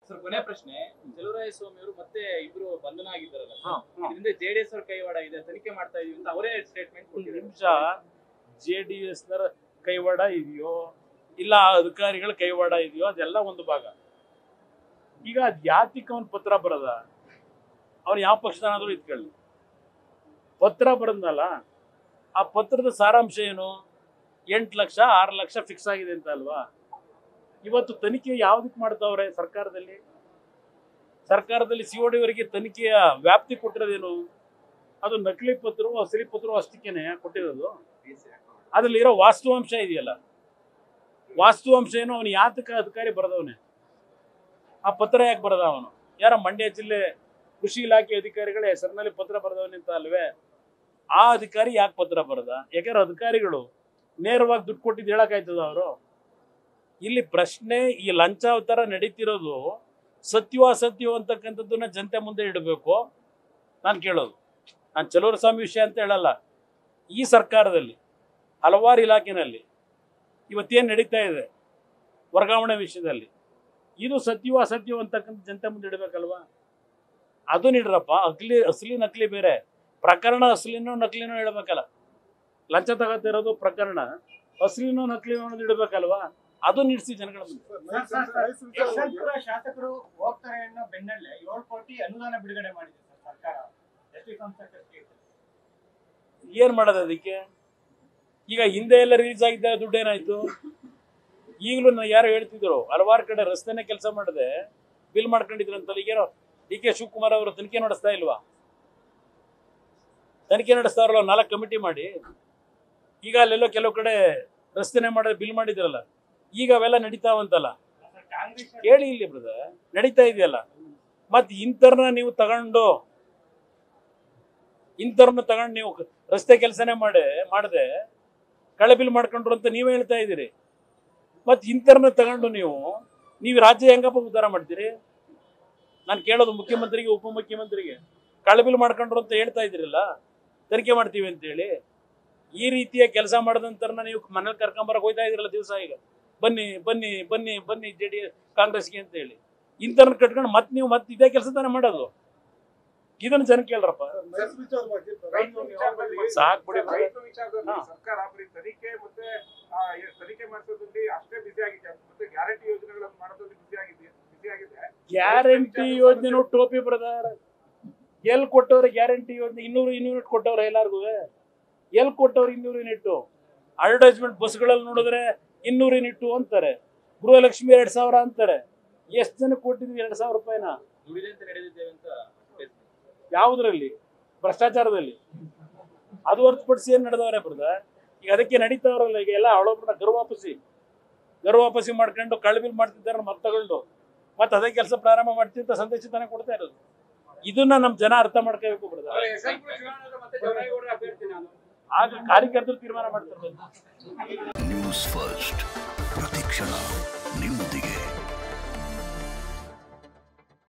Sir ಕೊನೆ ಪ್ರಶ್ನೆ ಚಲುವರಾಯ ಸ್ವಾಮಿ ಅವರು ಮತ್ತೆ ಇಬ್ರು ಬಂಧನ ಆಗಿದ್ದಾರಲ್ಲ ಹಾ, ಹಾ. ಇದರಿಂದ ಜೆಡಿಎಸ್ ಅವ್ರ ಕೈವಾಡ ಇದೆ ತನಿಖೆ ಮಾಡ್ತಾ ಇದೀವಿ ಅಂತ ಅವರೇ ಸ್ಟೇಟ್ಮೆಂಟ್ ಒಂದು ಕೊಟ್ಟಿದ್ದಾರೆ ನಿಮಿಷ ಜೆ ಡಿ ಎಸ್ ಕೈವಾಡ ಇದೆಯೋ ಇಲ್ಲ ಅಧಿಕಾರಿಗಳ ಕೈವಾಡ ಇದೆಯೋ ಅದೆಲ್ಲ ಒಂದು ಭಾಗ ಈಗ ಅದ್ ಯಾತಿಕ ಅವನ್ ಪತ್ರ ಬರದ ಅವ್ನು ಯಾವ ಪಕ್ಷದನಾದ್ರೂ ಇದ್ಕೊಳ್ಳಿ ಪತ್ರ ಬರದ್ನಲ್ಲ ಆ ಪತ್ರದ ಸಾರಾಂಶ ಏನು ಎಂಟು ಲಕ್ಷ ಆರು ಲಕ್ಷ ಫಿಕ್ಸ್ ಆಗಿದೆ ಅಂತ ಅಲ್ವಾ ಇವತ್ತು ತನಿಖೆ ಯಾವ್ದಕ್ಕೆ ಮಾಡ್ತಾವ್ರೆ ಸರ್ಕಾರದಲ್ಲಿ ಸರ್ಕಾರದಲ್ಲಿ ಸಿ ಒ ಡಿವರಿಗೆ ತನಿಖೆಯ ವ್ಯಾಪ್ತಿ ಕೊಟ್ಟಿರೋದೇನು ಅದು ನಕಲಿ ಪತ್ರವು ಅಸಲಿ ಪತ್ರವು ಅಷ್ಟಕ್ಕೇನೆ ಕೊಟ್ಟಿರೋದು ಅದ್ರಲ್ಲಿ ಇರೋ ವಾಸ್ತವಾಂಶ ಇದೆಯಲ್ಲ ವಾಸ್ತವಾಂಶ ಏನು ಅವನು ಯಾತಕ ಅಧಿಕಾರಿ ಬರೆದವನೆ ಆ ಪತ್ರ ಯಾಕೆ ಬರೆದ ಅವನು ಯಾರ ಮಂಡ್ಯ ಜಿಲ್ಲೆ ಕೃಷಿ ಇಲಾಖೆ ಅಧಿಕಾರಿಗಳ ಹೆಸರಿನಲ್ಲಿ ಪತ್ರ ಬರೆದವನೆ ಅಂತ ಅಲ್ವೇ ಆ ಅಧಿಕಾರಿ ಯಾಕೆ ಪತ್ರ ಬರೆದ ಯಾಕಂದ್ರೆ ಅಧಿಕಾರಿಗಳು ನೇರವಾಗಿ ದುಡ್ಡು ಕೊಟ್ಟಿದ್ದು ಹೇಳಕ್ಕಾಯ್ತದ ಅವರು ಇಲ್ಲಿ ಪ್ರಶ್ನೆ ಈ ಲಂಚಾವತಾರ ನಡೀತಿರೋದು ಸತ್ಯವೋ ಅಸತ್ಯವೋ ಅಂತಕ್ಕಂಥದ್ದನ್ನ ಜನತೆ ಮುಂದೆ ಇಡಬೇಕು ನಾನು ಕೇಳೋದು ನಾನು ಚಲುವರ ಸ್ವಾಮಿ ವಿಷಯ ಅಂತ ಹೇಳಲ್ಲ ಈ ಸರ್ಕಾರದಲ್ಲಿ ಹಲವಾರು ಇಲಾಖೆನಲ್ಲಿ ಇವತ್ತೇನು ನಡೀತಾ ಇದೆ ವರ್ಗಾವಣೆ ವಿಷಯದಲ್ಲಿ ಇದು ಸತ್ಯವೋ ಅಸತ್ಯವೋ ಅಂತಕ್ಕಂಥ ಜನತೆ ಮುಂದೆ ಇಡಬೇಕಲ್ವಾ ಅದು ನೀಡ್ರಪ್ಪ ಅಕ್ಲಿ ಅಸಲಿ ನಕಲಿ ಬೇರೆ ಪ್ರಕರಣ ಅಸಲಿನೋ ನಕಲಿನೋ ಹೇಳ್ಬೇಕಲ್ಲ ಲಂಚ ತಗೋತಿರೋದು ಪ್ರಕರಣ ಅಸಲಿನೋ ನಕಲಿನೋ ಅನ್ನೋದು ಇಡಬೇಕಲ್ವಾ ಅದು ನಿಡ್ಸಿ ಜನಗಳ ಮುಂದೆ ಯಶವಂತಪುರ ಶಾಸಕರು ಹೋಗ್ತಾರೆ ಅನ್ನೋ ಬೆನ್ನಲ್ಲೇ ಏಳು ಕೋಟಿ ಅನುದಾನ ಬಿಡುಗಡೆ ಮಾಡಿದೆ ಸರ್ ಸರ್ಕಾರ ಎಷ್ಟು ಸಂಸ್ಥೆ ಏನ್ ಮಾಡೋದು ಅದಕ್ಕೆ ಈಗ ಹಿಂದೆ ಎಲ್ಲ ರಿಲೀಸ್ ಆಗಿದ್ದ ದುಡ್ಡು ಏನಾಯ್ತು ಈಗಲೂ ನಾ ಯಾರೋ ಹೇಳ್ತಿದ್ರು ಹಲವಾರು ಕಡೆ ರಸ್ತೆನೇ ಕೆಲಸ ಮಾಡದೆ ಬಿಲ್ ಮಾಡ್ಕೊಂಡಿದ್ರು ಅಂತಲ್ಲ ಈಗೇನೋ ಡಿ ಕೆ ಶಿವಕುಮಾರ್ ಅವರು ತನಿಖೆ ನಡೆಸ್ತಾ ಇಲ್ವಾ ತನಿಖೆ ನಡೆಸ್ತಾರಲ್ಲ ನಾಲ್ಕು ಕಮಿಟಿ ಮಾಡಿ ಈಗ ಅಲ್ಲೆಲ್ಲೋ ಕೆಲವು ಕಡೆ ರಸ್ತೆನೇ ಮಾಡ ಬಿಲ್ ಮಾಡಿದ್ರಲ್ಲ ಈಗ ಅವೆಲ್ಲ ನಡೀತಾವಂತಲ್ಲ ಕಾಂಗ್ರೆಸ್ ಕೇಳಿ ಇಲ್ಲಿ ಬ್ರದರ್ ನಡೀತಾ ಇದೆಯಲ್ಲ ಮತ್ ಇಂಥರ್ನ ನೀವು ತಗೊಂಡು ಇಂಥವ್ರನ್ನ ತಗೊಂಡು ನೀವು ರಸ್ತೆ ಕೆಲಸನೇ ಮಾಡಿ ಮಾಡದೆ ಕಳೆ ಬಿಲ್ ಮಾಡ್ಕೊಂಡ್ರು ಅಂತ ನೀವೇ ಹೇಳ್ತಾ ಇದ್ದೀರಿ ಮತ್ ಇಂಥರ್ನ ತಗೊಂಡು ನೀವು ನೀವು ರಾಜ್ಯ ಹೆಂಗಪ್ಪ ಉದ್ಧಾರ ಮಾಡ್ತೀರಿ ನಾನು ಕೇಳೋದು ಮುಖ್ಯಮಂತ್ರಿಗೆ ಉಪಮುಖ್ಯಮಂತ್ರಿಗೆ ಕಳೆ ಬಿಲ್ ಮಾಡ್ಕೊಂಡ್ರು ಅಂತ ಹೇಳ್ತಾ ಇದ್ದೀರಲ್ಲ ತನಿಖೆ ಮಾಡ್ತೀವಿ ಅಂತೇಳಿ ಈ ರೀತಿಯ ಕೆಲಸ ಮಾಡಿದಂತರ್ನ ನೀವು ಮನೇಲಿ ಕರ್ಕೊಂಬರಕ್ ಹೋಯ್ತಾ ಇದ್ದೀರಲ್ಲ ದಿವಸ ಈಗ ಬನ್ನಿ ಬನ್ನಿ ಬನ್ನಿ ಬನ್ನಿ ಜೆ ಡಿ ಕಾಂಗ್ರೆಸ್ಗೆ ಅಂತ ಹೇಳಿ ಇಂಥವ್ರನ್ನ ಕಟ್ಕೊಂಡು ಮತ್ತೆ ನೀವು ಮತ್ತೆ ಇದೇ ಕೆಲಸ ತಾನೇ ಮಾಡೋದು ಇದನ್ನ ಜನ ಕೇಳ್ರಪ್ಪ ಸಾಕ್ ಬಿಡಿ ಮಗ. ರೈತ ವಿಚಾರದಲ್ಲಿ ಹಾ. ಸರ್ಕಾರ ಬರೀ ತನಿಖೆ ಮತ್ತೆ ಆ, ಎ- ತನಿಖೆ ಮಾಡಿಸೋದ್ರಲ್ಲಿ ಅಷ್ಟೇ ಬಿಸಿ ಆಗಿದೆ ಮತ್ತೆ ಗ್ಯಾರಂಟಿ ಯೋಜನೆಗಳನ್ನು ಮಾಡೋದ್ರಲ್ಲಿ ಬಿಸಿ ಆಗಿದೆ ಬಿಸಿ ಆಗಿದೆ ಗ್ಯಾರಂಟಿ ಯೋಜನೆ ಟೋಪಿ ಬ್ರದರ್ ಎಲ್ ಕೊಟ್ಟವ್ರೆ ಗ್ಯಾರಂಟಿ ಯೋಜನೆ ಇನ್ನೂರು ಇನ್ನೂರು ಯೂನಿಟ್ ಕೊಟ್ಟವ್ರೆ ಎಲ್ಲಾರ್ಗು ಎಲ್ ಕೊಟ್ಟವ್ರೆ ಇನ್ನೂರು ಯೂನಿಟ್ ಅಡ್ವರ್ಟೈಸ್ಮೆಂಟ್ ಬಸ್ಗಳಲ್ಲಿ ನೋಡಿದ್ರೆ ಇನ್ನೂರು ಯೂನಿಟ್ ಅಂತಾರೆ ಗೃಹಲಕ್ಷ್ಮಿ ಎರಡ್ ಸಾವಿರ ಅಂತಾರೆ ಎಷ್ಟು ಜನ ಕೊಟ್ಟಿದ್ವಿ ಎರಡ್ ಸಾವಿರ ರೂಪಾಯಿನ ದುಡಿದಂತೆ ನಡೆದಿದ್ದೇವೆ ಅಂತ ಯಾವುದ್ರಲ್ಲಿ ಭ್ರಷ್ಟಾಚಾರದಲ್ಲಿ ಅದು ಹೊರತುಪಡಿಸಿ ಏನ್ ನಡೆದವ್ರೆ ಬ್ರದರ್ ಈಗ ಅದಕ್ಕೆ ನಡೀತಾವ್ರಲ್ಲ ಈಗ ಎಲ್ಲ ಅವಳೊಬ್ಬರನ್ನ ಗರ್ವಾಪಸಿ ಗರ್ವಾಪಸಿ ಮಾಡ್ಕೊಂಡು ಕಳ್ಬಿಲ್ ಮಾಡ್ತಿದ್ದಾರೆ ಮತ್ತೆ ತಗೊಂಡು ಮತ್ತೆ ಅದೇ ಕೆಲಸ ಪ್ರಾರಂಭ ಮಾಡ್ತೀವಿ ಅಂತ ಸಂದೇಶ ತಾನೇ ಕೊಡ್ತಾ ಇರೋದು ಇದನ್ನ ನಮ್ ಜನ ಅರ್ಥ ಮಾಡ್ಕೋಬೇಕು ಬ್ರದರ್ ಆಗ ಕಾರ್ಯಕರ್ತರು ತೀರ್ಮಾನ ಮಾಡ್ತಾರೆ ನ್ಯೂಸ್ ಫಸ್ಟ್ ಪ್ರತಿಕ್ಷಣ ನಿಮ್ಮೊಂದಿಗೆ